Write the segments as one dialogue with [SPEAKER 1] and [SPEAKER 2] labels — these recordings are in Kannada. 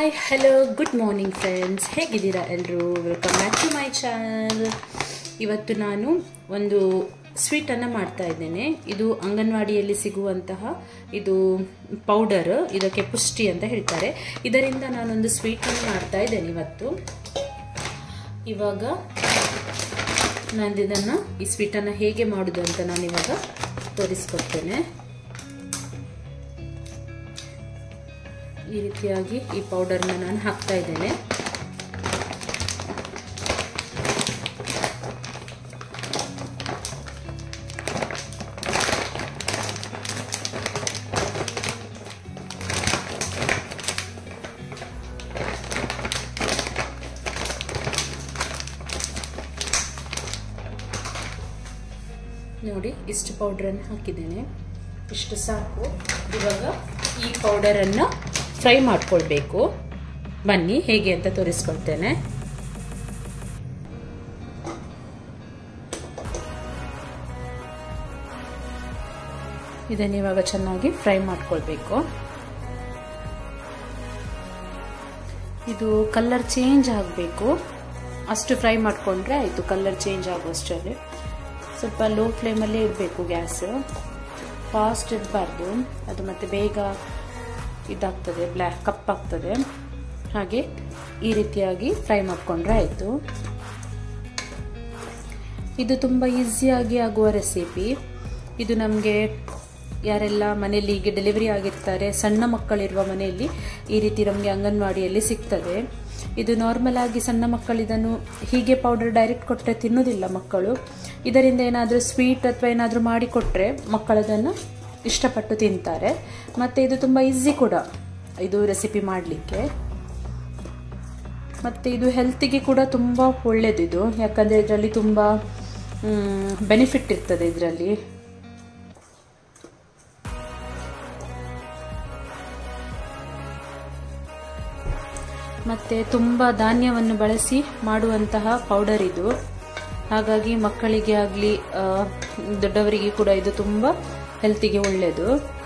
[SPEAKER 1] hi hello good morning friends ಹೇಗಿದ್ದೀರಾ ಎಲ್ಲರೂ welcome back to my channel ಇವತ್ತು ನಾನು ಒಂದು ಸ್ವೀಟನ್ನು ಮಾಡ್ತಾ ಇದ್ದೇನೆ ಇದು ಅಂಗನವಾಡಿಯಲ್ಲಿ ಸಿಗುವಂತಹ ಇದು ಪೌಡರ್ ಇದಕ್ಕೆ ಪುಷ್ಟಿ ಅಂತ ಹೇಳ್ತಾರೆ ಇದರಿಂದ ನಾನೊಂದು ಸ್ವೀಟನ್ನು ಮಾಡ್ತಾ ಇದ್ದೇನೆ ಇವತ್ತು ಇವಾಗ ನಾನು ಇದನ್ನು ಈ ಸ್ವೀಟನ್ನು ಹೇಗೆ ಮಾಡೋದು ಅಂತ ನಾನು ಇವಾಗ ತೋರಿಸ್ಕೊಡ್ತೇನೆ ಈ ರೀತಿಯಾಗಿ ಈ ಪೌಡರ್ನ ನಾನು ಹಾಕ್ತಾ ಇದ್ದೇನೆ ನೋಡಿ ಇಷ್ಟು ಪೌಡ್ರನ್ನು ಹಾಕಿದ್ದೇನೆ ಇಷ್ಟು ಸಾಕು ಇವಾಗ ಈ ಪೌಡರನ್ನು ಫ್ರೈ ಮಾಡ್ಕೊಳ್ಬೇಕು ಬನ್ನಿ ಹೇಗೆ ಅಂತ ತೋರಿಸ್ಕೊಳ್ತೇನೆ ಇದನ್ನು ಇವಾಗ ಚೆನ್ನಾಗಿ ಫ್ರೈ ಮಾಡ್ಕೊಳ್ಬೇಕು ಇದು ಕಲರ್ ಚೇಂಜ್ ಆಗಬೇಕು ಅಷ್ಟು ಫ್ರೈ ಮಾಡಿಕೊಂಡ್ರೆ ಆಯಿತು ಕಲರ್ ಚೇಂಜ್ ಆಗುವಷ್ಟರಲ್ಲಿ ಸ್ವಲ್ಪ ಲೋ ಫ್ಲೇಮಲ್ಲೇ ಇಡಬೇಕು ಗ್ಯಾಸ್ ಫಾಸ್ಟ್ ಇರಬಾರ್ದು ಅದು ಮತ್ತೆ ಬೇಗ ಇದಾಗ್ತದೆ ಬ್ಲ್ಯಾಕ್ ಕಪ್ಪಾಗ್ತದೆ ಹಾಗೆ ಈ ರೀತಿಯಾಗಿ ಫ್ರೈ ಮಾಡಿಕೊಂಡ್ರೆ ಆಯಿತು ಇದು ತುಂಬ ಈಸಿಯಾಗಿ ಆಗುವ ರೆಸಿಪಿ ಇದು ನಮಗೆ ಯಾರೆಲ್ಲ ಮನೆಯಲ್ಲಿ ಈಗ ಡೆಲಿವರಿ ಆಗಿರ್ತಾರೆ ಸಣ್ಣ ಮಕ್ಕಳಿರುವ ಮನೆಯಲ್ಲಿ ಈ ರೀತಿ ನಮಗೆ ಅಂಗನವಾಡಿಯಲ್ಲಿ ಸಿಗ್ತದೆ ಇದು ನಾರ್ಮಲ್ ಆಗಿ ಸಣ್ಣ ಮಕ್ಕಳು ಇದನ್ನು ಹೀಗೆ ಪೌಡರ್ ಡೈರೆಕ್ಟ್ ಕೊಟ್ಟರೆ ತಿನ್ನೋದಿಲ್ಲ ಮಕ್ಕಳು ಇದರಿಂದ ಏನಾದರೂ ಸ್ವೀಟ್ ಅಥವಾ ಏನಾದರೂ ಮಾಡಿಕೊಟ್ರೆ ಮಕ್ಕಳದನ್ನು ಇಷ್ಟಪಟ್ಟು ತಿಂತಾರೆ ಮತ್ತು ಇದು ತುಂಬ ಈಸಿ ಕೂಡ ಇದು ರೆಸಿಪಿ ಮಾಡಲಿಕ್ಕೆ ಮತ್ತು ಇದು ಹೆಲ್ತಿಗೆ ಕೂಡ ತುಂಬ ಒಳ್ಳೆಯದಿದು ಯಾಕಂದರೆ ಇದರಲ್ಲಿ ತುಂಬ ಬೆನಿಫಿಟ್ ಇರ್ತದೆ ಇದರಲ್ಲಿ ಮತ್ತು ತುಂಬ ಧಾನ್ಯವನ್ನು ಬಳಸಿ ಮಾಡುವಂತಹ ಪೌಡರ್ ಇದು ಹಾಗಾಗಿ ಮಕ್ಕಳಿಗೆ ಆಗಲಿ ದೊಡ್ಡವರಿಗೆ ಕೂಡ ಇದು ತುಂಬ ಹೆಲ್ತಿಗೆ ಒಳ್ಳೆಯದು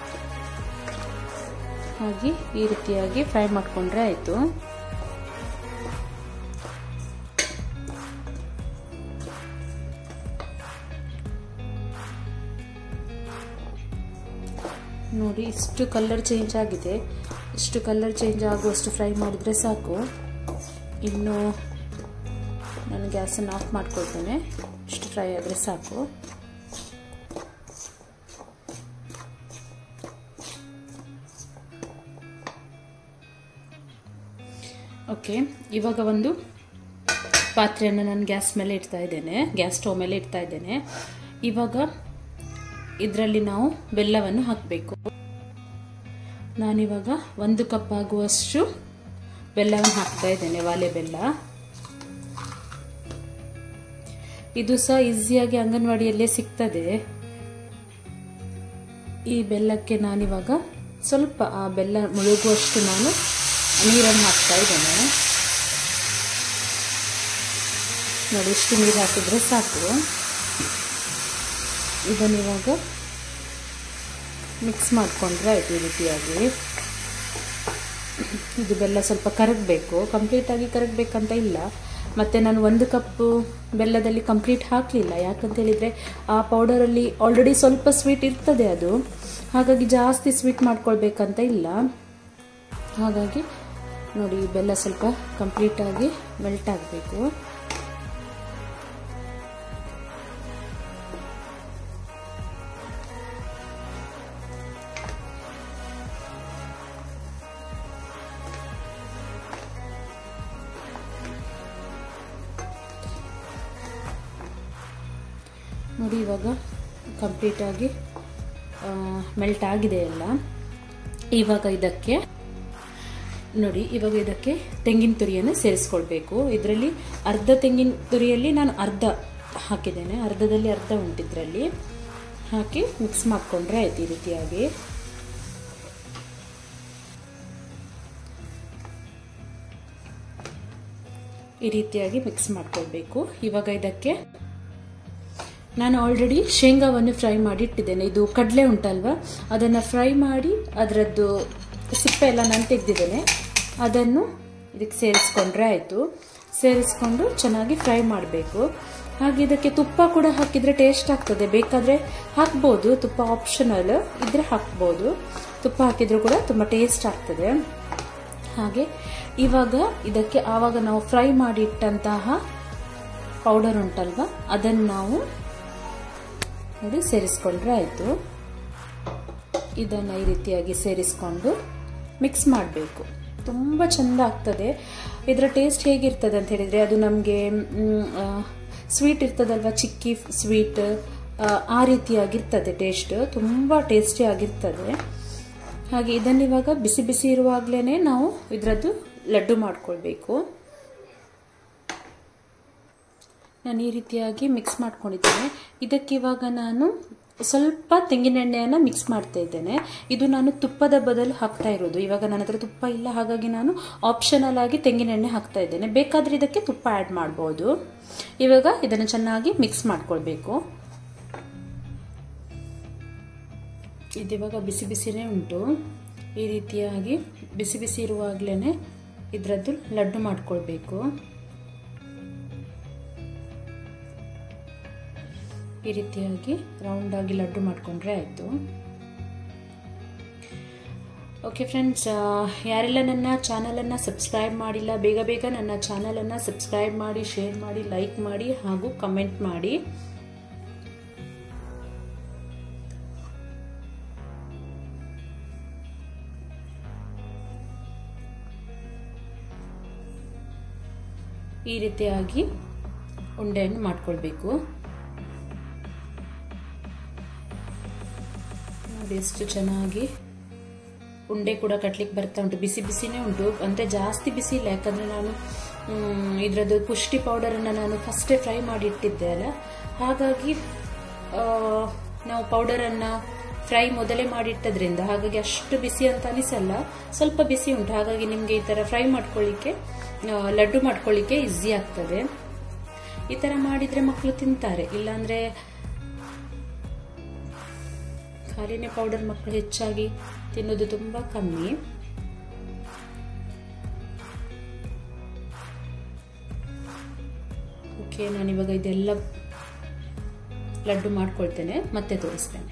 [SPEAKER 1] ಹಾಗೆ ಈ ರೀತಿಯಾಗಿ ಫ್ರೈ ಮಾಡಿಕೊಂಡ್ರೆ ಆಯಿತು ನೋಡಿ ಇಷ್ಟು ಕಲರ್ ಚೇಂಜ್ ಆಗಿದೆ ಇಷ್ಟು ಕಲರ್ ಚೇಂಜ್ ಆಗುವಷ್ಟು ಫ್ರೈ ಮಾಡಿದರೆ ಸಾಕು ಇನ್ನು ನಾನು ಗ್ಯಾಸನ್ನು ಆಫ್ ಮಾಡ್ಕೊಳ್ತೇನೆ ಇಷ್ಟು ಫ್ರೈ ಆದರೆ ಸಾಕು ಓಕೆ ಇವಾಗ ಒಂದು ಪಾತ್ರೆಯನ್ನು ನಾನು ಗ್ಯಾಸ್ ಮೇಲೆ ಇಡ್ತಾ ಇದ್ದೇನೆ ಗ್ಯಾಸ್ ಸ್ಟವ್ ಮೇಲೆ ಇಡ್ತಾ ಇದ್ದೇನೆ ಇವಾಗ ಇದರಲ್ಲಿ ನಾವು ಬೆಲ್ಲವನ್ನು ಹಾಕಬೇಕು ನಾನಿವಾಗ ಒಂದು ಕಪ್ ಆಗುವಷ್ಟು ಬೆಲ್ಲವನ್ನು ಹಾಕ್ತಾ ಇದ್ದೇನೆ ವಾಲೆ ಬೆಲ್ಲ ಇದು ಸಹ ಈಸಿಯಾಗಿ ಅಂಗನವಾಡಿಯಲ್ಲೇ ಸಿಗ್ತದೆ ಈ ಬೆಲ್ಲಕ್ಕೆ ನಾನಿವಾಗ ಸ್ವಲ್ಪ ಆ ಬೆಲ್ಲ ಮುಳುಗುವಷ್ಟು ನಾನು ನೀರನ್ನು ಹಾಕ್ತಾ ಇದ್ದೇನೆ ನೋಡಿ ಇಷ್ಟು ನೀರು ಹಾಕಿದ್ರೆ ಸಾಕು ಇದನ್ನು ಇವಾಗ ಮಿಕ್ಸ್ ಮಾಡಿಕೊಂಡ್ರೆ ಆಯಿತು ಈ ರೀತಿಯಾಗಿ ಇದು ಬೆಲ್ಲ ಸ್ವಲ್ಪ ಕರಗಬೇಕು ಕಂಪ್ಲೀಟಾಗಿ ಕರಗಬೇಕಂತ ಇಲ್ಲ ಮತ್ತು ನಾನು ಒಂದು ಕಪ್ಪು ಬೆಲ್ಲದಲ್ಲಿ ಕಂಪ್ಲೀಟ್ ಹಾಕಲಿಲ್ಲ ಯಾಕಂತ ಹೇಳಿದರೆ ಆ ಪೌಡರಲ್ಲಿ ಆಲ್ರೆಡಿ ಸ್ವಲ್ಪ ಸ್ವೀಟ್ ಇರ್ತದೆ ಅದು ಹಾಗಾಗಿ ಜಾಸ್ತಿ ಸ್ವೀಟ್ ಮಾಡ್ಕೊಳ್ಬೇಕಂತ ಇಲ್ಲ ಹಾಗಾಗಿ ನೋಡಿ ಬೆಲ್ಲ ಸ್ವಲ್ಪ ಕಂಪ್ಲೀಟಾಗಿ ಮೆಲ್ಟ್ ಆಗಬೇಕು ನೋಡಿ ಇವಾಗ ಕಂಪ್ಲೀಟಾಗಿ ಮೆಲ್ಟ್ ಆಗಿದೆ ಎಲ್ಲ ಇವಾಗ ಇದಕ್ಕೆ ನೋಡಿ ಇವಾಗ ಇದಕ್ಕೆ ತೆಂಗಿನ ತುರಿಯನ್ನು ಸೇರಿಸ್ಕೊಳ್ಬೇಕು ಇದರಲ್ಲಿ ಅರ್ಧ ತೆಂಗಿನ ತುರಿಯಲ್ಲಿ ನಾನು ಅರ್ಧ ಹಾಕಿದ್ದೇನೆ ಅರ್ಧದಲ್ಲಿ ಅರ್ಧ ಉಂಟಿದ್ರಲ್ಲಿ ಹಾಕಿ ಮಿಕ್ಸ್ ಮಾಡಿಕೊಂಡ್ರೆ ಆಯ್ತು ಈ ರೀತಿಯಾಗಿ ಈ ರೀತಿಯಾಗಿ ಮಿಕ್ಸ್ ಮಾಡ್ಕೊಳ್ಬೇಕು ಇವಾಗ ಇದಕ್ಕೆ ನಾನು ಆಲ್ರೆಡಿ ಶೇಂಗಾವನ್ನು ಫ್ರೈ ಮಾಡಿ ಇಟ್ಟಿದ್ದೇನೆ ಇದು ಕಡಲೆ ಉಂಟಲ್ವಾ ಅದನ್ನು ಫ್ರೈ ಮಾಡಿ ಅದರದ್ದು ಸಿಪ್ಪೆ ಎಲ್ಲ ನಾನು ತೆಗೆದಿದ್ದೇನೆ ಅದನ್ನು ಇದಕ್ಕೆ ಸೇರಿಸ್ಕೊಂಡ್ರೆ ಆಯಿತು ಸೇರಿಸ್ಕೊಂಡು ಚೆನ್ನಾಗಿ ಫ್ರೈ ಮಾಡಬೇಕು ಹಾಗೆ ಇದಕ್ಕೆ ತುಪ್ಪ ಕೂಡ ಹಾಕಿದರೆ ಟೇಸ್ಟ್ ಆಗ್ತದೆ ಬೇಕಾದರೆ ಹಾಕ್ಬೋದು ತುಪ್ಪ ಆಪ್ಷನಲ್ ಇದ್ರೆ ಹಾಕ್ಬೋದು ತುಪ್ಪ ಹಾಕಿದರೂ ಕೂಡ ತುಂಬ ಟೇಸ್ಟ್ ಆಗ್ತದೆ ಹಾಗೆ ಇವಾಗ ಇದಕ್ಕೆ ಆವಾಗ ನಾವು ಫ್ರೈ ಮಾಡಿಟ್ಟಂತಹ ಪೌಡರ್ ಉಂಟಲ್ವ ಅದನ್ನು ನಾವು ನೋಡಿ ಸೇರಿಸ್ಕೊಂಡ್ರೆ ಆಯಿತು ಇದನ್ನು ಈ ರೀತಿಯಾಗಿ ಸೇರಿಸ್ಕೊಂಡು ಮಿಕ್ಸ್ ಮಾಡಬೇಕು ತುಂಬ ಚೆಂದ ಆಗ್ತದೆ ಇದರ ಟೇಸ್ಟ್ ಹೇಗಿರ್ತದೆ ಅಂತ ಹೇಳಿದರೆ ಅದು ನಮಗೆ ಸ್ವೀಟ್ ಇರ್ತದಲ್ವ ಚಿಕ್ಕಿ ಸ್ವೀಟ್ ಆ ರೀತಿಯಾಗಿರ್ತದೆ ಟೇಸ್ಟ್ ತುಂಬ ಟೇಸ್ಟಿ ಆಗಿರ್ತದೆ ಹಾಗೆ ಇದನ್ನು ಇವಾಗ ಬಿಸಿ ಬಿಸಿ ಇರುವಾಗಲೇ ನಾವು ಇದರದ್ದು ಲಡ್ಡು ಮಾಡ್ಕೊಳ್ಬೇಕು ನಾನು ಈ ರೀತಿಯಾಗಿ ಮಿಕ್ಸ್ ಮಾಡ್ಕೊಂಡಿದ್ದೇನೆ ಇದಕ್ಕೆ ಇವಾಗ ನಾನು ಸ್ವಲ್ಪ ತೆಂಗಿನೆಣ್ಣೆಯನ್ನು ಮಿಕ್ಸ್ ಮಾಡ್ತಾ ಇದ್ದೇನೆ ಇದು ನಾನು ತುಪ್ಪದ ಬದಲು ಹಾಕ್ತಾ ಇರೋದು ಇವಾಗ ನನ್ನ ಹತ್ರ ತುಪ್ಪ ಇಲ್ಲ ಹಾಗಾಗಿ ನಾನು ಆಪ್ಷನಲ್ ಆಗಿ ತೆಂಗಿನೆಣ್ಣೆ ಹಾಕ್ತಾ ಇದ್ದೇನೆ ಬೇಕಾದರೆ ಇದಕ್ಕೆ ತುಪ್ಪ ಆ್ಯಡ್ ಮಾಡ್ಬೋದು ಇವಾಗ ಇದನ್ನು ಚೆನ್ನಾಗಿ ಮಿಕ್ಸ್ ಮಾಡ್ಕೊಳ್ಬೇಕು ಇದಿವಾಗ ಬಿಸಿ ಬಿಸಿನೇ ಉಂಟು ಈ ರೀತಿಯಾಗಿ ಬಿಸಿ ಬಿಸಿ ಇರುವಾಗಲೇ ಇದರದ್ದು ಲಡ್ಡು ಮಾಡ್ಕೊಳ್ಬೇಕು ಈ ರೀತಿಯಾಗಿ ರೌಂಡಾಗಿ ಲಡ್ಡು ಮಾಡಿಕೊಂಡ್ರೆ ಆಯಿತು ಓಕೆ ಫ್ರೆಂಡ್ಸ್ ಯಾರೆಲ್ಲ ನನ್ನ ಚಾನಲನ್ನು ಸಬ್ಸ್ಕ್ರೈಬ್ ಮಾಡಿಲ್ಲ ಬೇಗ ಬೇಗ ನನ್ನ ಚಾನಲನ್ನು ಸಬ್ಸ್ಕ್ರೈಬ್ ಮಾಡಿ ಶೇರ್ ಮಾಡಿ ಲೈಕ್ ಮಾಡಿ ಹಾಗೂ ಕಮೆಂಟ್ ಮಾಡಿ ಈ ರೀತಿಯಾಗಿ ಉಂಡೆಯನ್ನು ಮಾಡ್ಕೊಳ್ಬೇಕು ನೋಡಿ ಎಷ್ಟು ಚೆನ್ನಾಗಿ ಉಂಡೆ ಕೂಡ ಕಟ್ಲಿಕ್ಕೆ ಬರ್ತಾ ಉಂಟು ಬಿಸಿ ಬಿಸಿನೇ ಉಂಟು ಅಂದರೆ ಜಾಸ್ತಿ ಬಿಸಿ ಇಲ್ಲ ಯಾಕಂದರೆ ನಾನು ಇದರದ್ದು ಪುಷ್ಟಿ ಪೌಡರನ್ನು ನಾನು ಫಸ್ಟೇ ಫ್ರೈ ಮಾಡಿ ಇಟ್ಟಿದ್ದೆ ಅಲ್ಲ ಹಾಗಾಗಿ ನಾವು ಪೌಡರನ್ನು ಫ್ರೈ ಮೊದಲೇ ಮಾಡಿಟ್ಟದ್ರಿಂದ ಹಾಗಾಗಿ ಅಷ್ಟು ಬಿಸಿ ಅಂತ ಅನಿಸಲ್ಲ ಸ್ವಲ್ಪ ಬಿಸಿ ಉಂಟು ಹಾಗಾಗಿ ನಿಮಗೆ ಈ ಥರ ಫ್ರೈ ಮಾಡ್ಕೊಳ್ಳಿಕ್ಕೆ ಲಡ್ಡು ಮಾಡ್ಕೊಳ್ಳಿಕ್ಕೆ ಈಸಿ ಆಗ್ತದೆ ಈ ಥರ ಮಾಡಿದರೆ ಮಕ್ಕಳು ತಿಂತಾರೆ ಇಲ್ಲಾಂದರೆ ಖಾಲಿನೇ ಪೌಡರ್ ಮಕ್ಕಳು ಹೆಚ್ಚಾಗಿ ತಿನ್ನೋದು ತುಂಬ ಕಮ್ಮಿ ಓಕೆ ನಾನಿವಾಗ ಇದೆಲ್ಲ ಲಡ್ಡು ಮಾಡ್ಕೊಳ್ತೇನೆ ಮತ್ತೆ ತೋರಿಸ್ತೇನೆ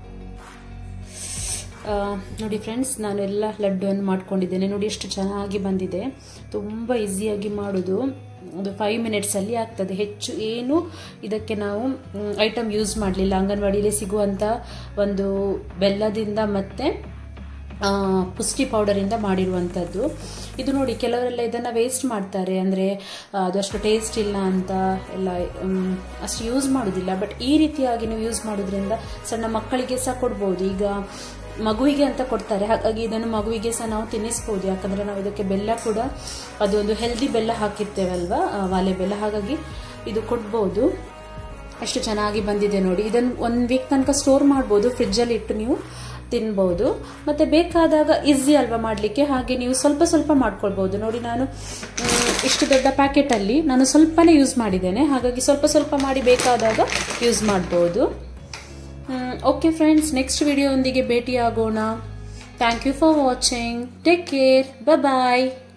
[SPEAKER 1] ನೋಡಿ ಫ್ರೆಂಡ್ಸ್ ನಾನು ಎಲ್ಲ ಲಡ್ಡುವನ್ನು ಮಾಡ್ಕೊಂಡಿದ್ದೇನೆ ನೋಡಿ ಎಷ್ಟು ಚೆನ್ನಾಗಿ ಬಂದಿದೆ ತುಂಬ ಈಸಿಯಾಗಿ ಮಾಡೋದು ಒಂದು ಫೈವ್ ಮಿನಿಟ್ಸಲ್ಲಿ ಆಗ್ತದೆ ಹೆಚ್ಚು ಏನು ಇದಕ್ಕೆ ನಾವು ಐಟಮ್ ಯೂಸ್ ಮಾಡಲಿಲ್ಲ ಅಂಗನವಾಡಿಯಲ್ಲಿ ಸಿಗುವಂಥ ಒಂದು ಬೆಲ್ಲದಿಂದ ಮತ್ತು ಪುಷ್ಟಿ ಪೌಡರಿಂದ ಮಾಡಿರುವಂಥದ್ದು ಇದು ನೋಡಿ ಕೆಲವರೆಲ್ಲ ಇದನ್ನು ವೇಸ್ಟ್ ಮಾಡ್ತಾರೆ ಅಂದರೆ ಅದಷ್ಟು ಟೇಸ್ಟ್ ಇಲ್ಲ ಅಂತ ಎಲ್ಲ ಅಷ್ಟು ಯೂಸ್ ಮಾಡೋದಿಲ್ಲ ಬಟ್ ಈ ರೀತಿಯಾಗಿ ನೀವು ಯೂಸ್ ಮಾಡೋದ್ರಿಂದ ಸಣ್ಣ ಮಕ್ಕಳಿಗೆ ಸಹ ಕೊಡ್ಬೋದು ಈಗ ಮಗುವಿಗೆ ಅಂತ ಕೊಡ್ತಾರೆ ಹಾಗಾಗಿ ಇದನ್ನು ಮಗುವಿಗೆ ಸಹ ನಾವು ತಿನ್ನಿಸ್ಬೋದು ಯಾಕಂದರೆ ನಾವು ಇದಕ್ಕೆ ಬೆಲ್ಲ ಕೂಡ ಅದೊಂದು ಹೆಲ್ದಿ ಬೆಲ್ಲ ಹಾಕಿರ್ತೇವಲ್ವಾ ವಾಲೆ ಬೆಲ್ಲ ಹಾಗಾಗಿ ಇದು ಕೊಡ್ಬೋದು ಅಷ್ಟು ಚೆನ್ನಾಗಿ ಬಂದಿದೆ ನೋಡಿ ಇದನ್ನು ಒಂದು ವೀಕ್ ತನಕ ಸ್ಟೋರ್ ಮಾಡ್ಬೋದು ಫ್ರಿಜ್ಜಲ್ಲಿ ಇಟ್ಟು ನೀವು ತಿನ್ಬೋದು ಮತ್ತು ಬೇಕಾದಾಗ ಈಸಿ ಅಲ್ವಾ ಮಾಡಲಿಕ್ಕೆ ಹಾಗೆ ನೀವು ಸ್ವಲ್ಪ ಸ್ವಲ್ಪ ಮಾಡ್ಕೊಳ್ಬೋದು ನೋಡಿ ನಾನು ಇಷ್ಟು ದೊಡ್ಡ ಪ್ಯಾಕೆಟಲ್ಲಿ ನಾನು ಸ್ವಲ್ಪನೇ ಯೂಸ್ ಮಾಡಿದ್ದೇನೆ ಹಾಗಾಗಿ ಸ್ವಲ್ಪ ಸ್ವಲ್ಪ ಮಾಡಿ ಬೇಕಾದಾಗ ಯೂಸ್ ಮಾಡ್ಬೋದು ಓಕೆ ಫ್ರೆಂಡ್ಸ್ ನೆಕ್ಸ್ಟ್ ವಿಡಿಯೋ ಒಂದಿಗೆ ಭೇಟಿಯಾಗೋಣ thank you for watching take care bye